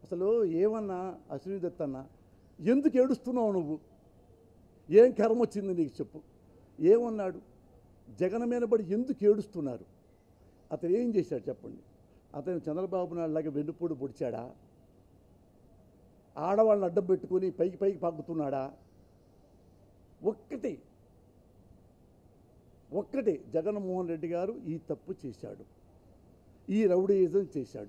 అసలు ఏమన్నా అశ్విని దత్ అన్న ఎందుకు ఏడుస్తున్నావు నువ్వు ఏం కర్మ వచ్చింది నీకు చెప్పు ఏమన్నాడు జగన్ మీద పడి ఎందుకు ఏడుస్తున్నారు అతను ఏం చేశాడు చెప్పండి అతను చంద్రబాబు నాయుడు లాగా వెన్నుపూడి పొడిచాడా ఆడవాళ్ళని అడ్డం పెట్టుకొని పైకి పైకి పాకుతున్నాడా ఒక్కటి ఒక్కటి జగన్మోహన్ రెడ్డి గారు ఈ తప్పు చేశాడు ఈ రౌడీయిజం చేశాడు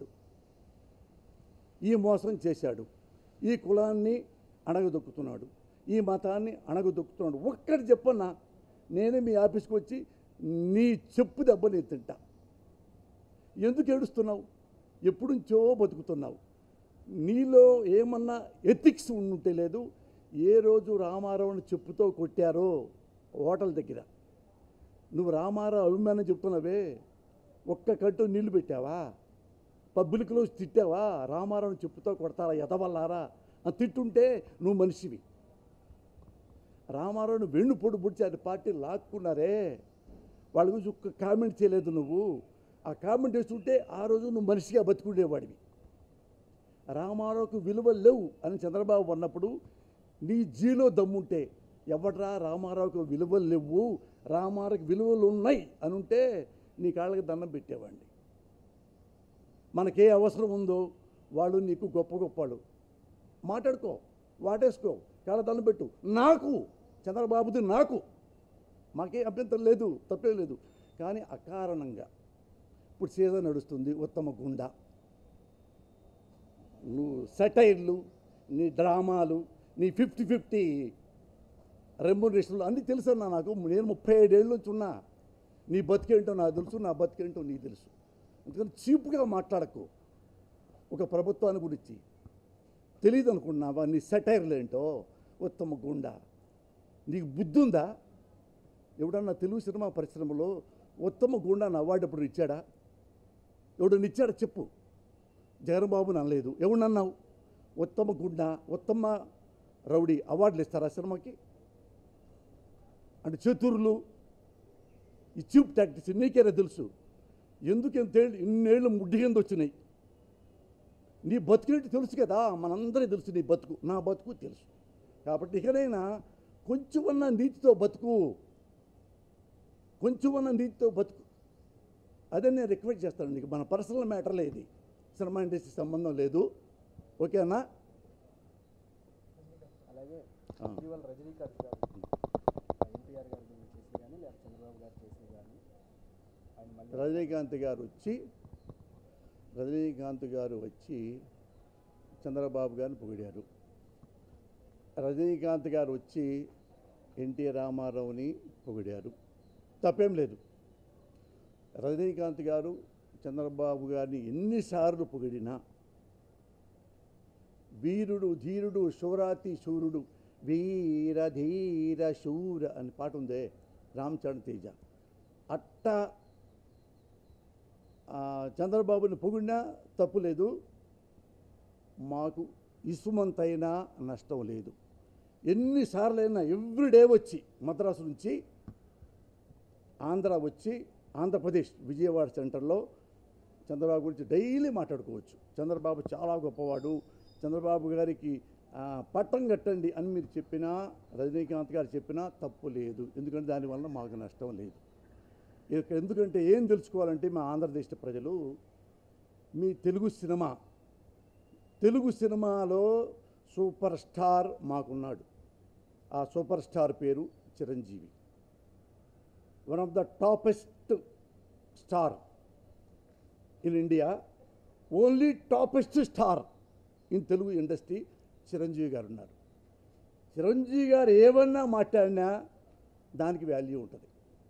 ఈ మోసం చేశాడు ఈ కులాన్ని అణగదొక్కుతున్నాడు ఈ మతాన్ని అణగదొక్కుతున్నాడు ఒక్కటి చెప్పన్నా నేనే మీ ఆఫీస్కి వచ్చి నీ చెప్పు దెబ్బ నేను తింటా ఎందుకు ఏడుస్తున్నావు ఎప్పుడు నుంచో బతుకుతున్నావు నీలో ఏమన్నా ఎథిక్స్ ఉంటే లేదు ఏ రోజు రామారావుని చెప్పుతో కొట్టారో హోటల్ దగ్గర నువ్వు రామారావు అభిమానం చెప్తున్నావే ఒక్క కట్టు నీళ్లు పెట్టావా పబ్లిక్లో తిట్టావా రామారావుని చెప్పుతో కొడతారా ఎదవల్లారా అని తిట్టుంటే నువ్వు మనిషివి రామారావుని వెన్ను పొడి పొడిచి అది పార్టీ లాక్కున్నారే వాళ్ళ గురించి ఒక్క కామెంట్ చేయలేదు నువ్వు ఆ కామెంట్ చేస్తుంటే ఆ రోజు నువ్వు మనిషిగా బతుకుండేవాడివి రామారావుకు విలువ లేవు అని చంద్రబాబు అన్నప్పుడు నీ జీలో దమ్ముంటే ఎవడ్రా రామారావుకు విలువలు లేవు రామారావుకి విలువలు ఉన్నాయి అని ఉంటే నీ కాళ్ళకి దండం పెట్టేవాడిని మనకే అవసరం ఉందో వాళ్ళు నీకు గొప్ప గొప్పవాళ్ళు మాట్లాడుకో వాటేసుకో కాళ్ళ దండం పెట్టు నాకు చంద్రబాబుది నాకు మాకే అభ్యంతరం లేదు తప్పే లేదు కానీ అకారణంగా ఇప్పుడు సీజన్ నడుస్తుంది ఉత్తమ గుండా నువ్వు సెటైర్లు నీ డ్రామాలు నీ ఫిఫ్టీ ఫిఫ్టీ రెమ్యునరేషన్లు అన్నీ తెలుసు అన్న నాకు నేను ముప్పై ఐదేళ్ళ నుంచి ఉన్నా నీ బతికేంటో నాకు తెలుసు నా బతికేంటో నీకు తెలుసు అందుకని చీప్గా మాట్లాడకు ఒక ప్రభుత్వాన్ని గురించి తెలియదు అనుకున్నావా నీ సెటైర్లు ఏంటో ఉత్తమ గుండా నీకు బుద్ధి ఉందా ఎవడన్నా తెలుగు సినిమా పరిశ్రమలో ఉత్తమ గుండాను అవార్డు ఎప్పుడు ఇచ్చాడా ఎవడన్నా ఇచ్చాడా చెప్పు జగన్బాబుని అనలేదు ఎవడన్నావు ఉత్తమ గుండ ఉత్తమ రౌడీ అవార్డులు ఇస్తారా సినిమాకి అంటే చతురులు ఈ చీప్ టాక్టిక్స్ నీకేనా తెలుసు ఎందుకు ఇంతేళ్ళు ఇన్నేళ్ళు ముడ్డి కింద వచ్చినాయి నీ బతుకునేట్టు తెలుసు కదా మనందరికీ తెలుసు నీ బతుకు నా బతుకు తెలుసు కాబట్టి ఇకనైనా కొంచెమన్న నీతితో బతుకు కొంచెమన్న నీతితో బతుకు అదే నేను రిక్వెస్ట్ చేస్తాను నీకు మన పర్సనల్ మ్యాటర్లే ఇది సినిమా ఇండస్ట్రీ సంబంధం లేదు ఓకేనా అలాగే ఆ. ఇటీవల రజనీకాంత్ గారు ఎన్టీఆర్ గారి గురించి చేసి కానీ లేదా చంద్రబాబు గారు చేసి కానీ ఆయన మళ్ళీ రజనీకాంత్ గారు వచ్చి రజనీకాంత్ గారు వచ్చి చంద్రబాబు గారిని పొగిడారు రజనీకాంత్ గారు వచ్చి ఎన్టీ రామారావుని పొగిడారు తప్పేం లేదు రజనీకాంత్ గారు చంద్రబాబు గారిని ఎన్నిసార్లు పొగిడినా వీరుడు ధీరుడు శూరాతి శూరుడు వీర ధీర శూర అని పాట ఉందే రామచరణ్ తేజ అట్ట ఆ, చంద్రబాబుని పొగిడినా తప్పు లేదు మాకు ఇసుమంతైనా నష్టం లేదు ఎన్నిసార్లైనా ఎవ్రీడే వచ్చి మద్రాసు నుంచి ఆంధ్ర వచ్చి ఆంధ్రప్రదేశ్ విజయవాడ సెంటర్లో చంద్రబాబు గురించి డైలీ మాట్లాడుకోవచ్చు చంద్రబాబు చాలా గొప్పవాడు చంద్రబాబు గారికి ఆ, పట్టం కట్టండి అని మీరు చెప్పినా రజనీకాంత్ గారు చెప్పినా తప్పు లేదు ఎందుకంటే దానివల్ల మాకు నష్టం లేదు ఇక ఎందుకంటే ఏం తెలుసుకోవాలంటే మా ఆంధ్రదేశ ప్రజలు మీ తెలుగు సినిమా తెలుగు సినిమాలో సూపర్ స్టార్ మాకున్నాడు ఆ సూపర్ స్టార్ పేరు Chiranjeevi one of the toppest star in India only toppest star in Telugu industry Chiranjeevi garu ఉన్నారు చిరంజీవి గారు ఏమన్నా మాట్లాడినా దానికి వాల్యూ ఉంటుంది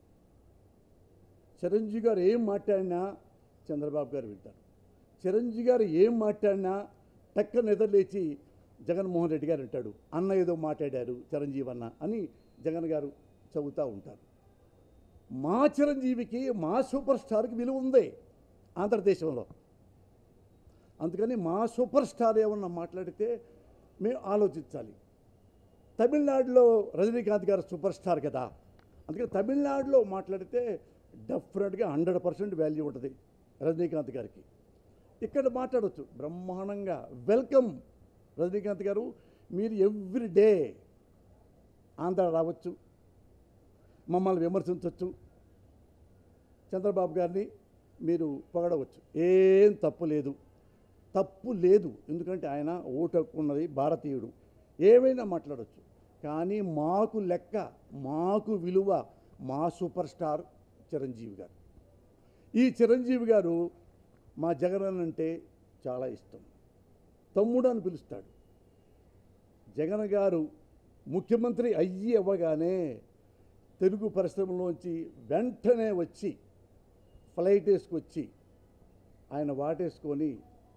చిరంజీవి గారు ఏం మాట్లాడినా చంద్రబాబు గారు వింటారు చిరంజీవి గారు ఏం మాట్లాడినా టక్క నిద్రలేచి జగన్మోహన్ రెడ్డి గారు అంటాడు అన్న ఏదో మాట్లాడారు చిరంజీవి అన్న అని జగన్ గారు చదువుతూ ఉంటారు మా చిరంజీవికి మా సూపర్ స్టార్కి విలువ ఉంది ఆంధ్రదేశంలో అందుకని మా సూపర్ స్టార్ ఏమన్నా మాట్లాడితే మేము ఆలోచించాలి తమిళనాడులో రజనీకాంత్ గారు సూపర్ స్టార్ కదా అందుకని తమిళనాడులో మాట్లాడితే డెఫినెట్గా హండ్రెడ్ పర్సెంట్ వాల్యూ ఉంటుంది రజనీకాంత్ గారికి ఇక్కడ మాట్లాడవచ్చు బ్రహ్మాండంగా వెల్కమ్ రజనీకాంత్ గారు మీరు ఎవ్రీ డే ఆంధ్ర రావచ్చు మమ్మల్ని విమర్శించవచ్చు చంద్రబాబు గారిని మీరు పొగడవచ్చు ఏం తప్పు లేదు తప్పు లేదు ఎందుకంటే ఆయన ఓటు హక్కు ఉన్నది భారతీయుడు ఏమైనా మాట్లాడవచ్చు కానీ మాకు లెక్క మాకు విలువ మా సూపర్ స్టార్ చిరంజీవి గారు ఈ చిరంజీవి గారు మా జగన్ అంటే చాలా ఇష్టం తమ్ముడు అని పిలుస్తాడు జగన్ గారు ముఖ్యమంత్రి అయ్యి అవ్వగానే తెలుగు పరిశ్రమలోంచి వెంటనే వచ్చి ఫ్లైట్ వేసుకొచ్చి ఆయన వాటేసుకొని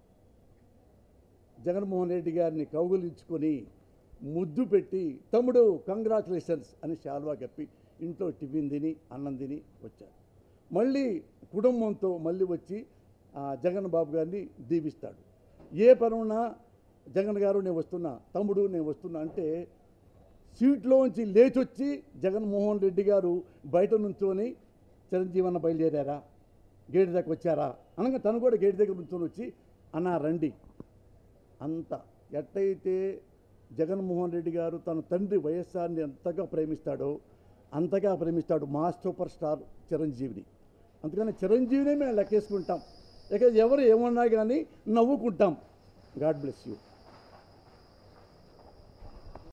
జగన్మోహన్ రెడ్డి గారిని కౌగులించుకొని ముద్దు పెట్టి తమ్ముడు కంగ్రాచులేషన్స్ అని శాల్వా కప్పి ఇంట్లో టిఫిన్ తిని అన్నం తిని వచ్చారు మళ్ళీ కుటుంబంతో మళ్ళీ వచ్చి ఆ జగన్ బాబు గారిని దీవిస్తాడు ఏ పనున్నా జగన్ గారు నేను వస్తున్నా తమ్ముడు నేను వస్తున్నా అంటే సీట్లోంచి లేచొచ్చి జగన్మోహన్ రెడ్డి గారు బయట నుంచొని చిరంజీవన్న బయలుదేరారా గేట్ దగ్గర వచ్చారా అనగా తను కూడా గేట్ దగ్గర నుంచొని వచ్చి అన్నా రండి అంత ఎట్టయితే జగన్మోహన్ రెడ్డి గారు తన తండ్రి వైఎస్ఆర్ని ఎంతగా ప్రేమిస్తాడో అంతగా ప్రేమిస్తాడు మా సూపర్ స్టార్ చిరంజీవిని అందుకని చిరంజీవినే మేము లెక్కేసుకుంటాం ఇక ఎవరు ఏమన్నా కానీ నవ్వుకుంటాం గాడ్ బ్లెస్ యూ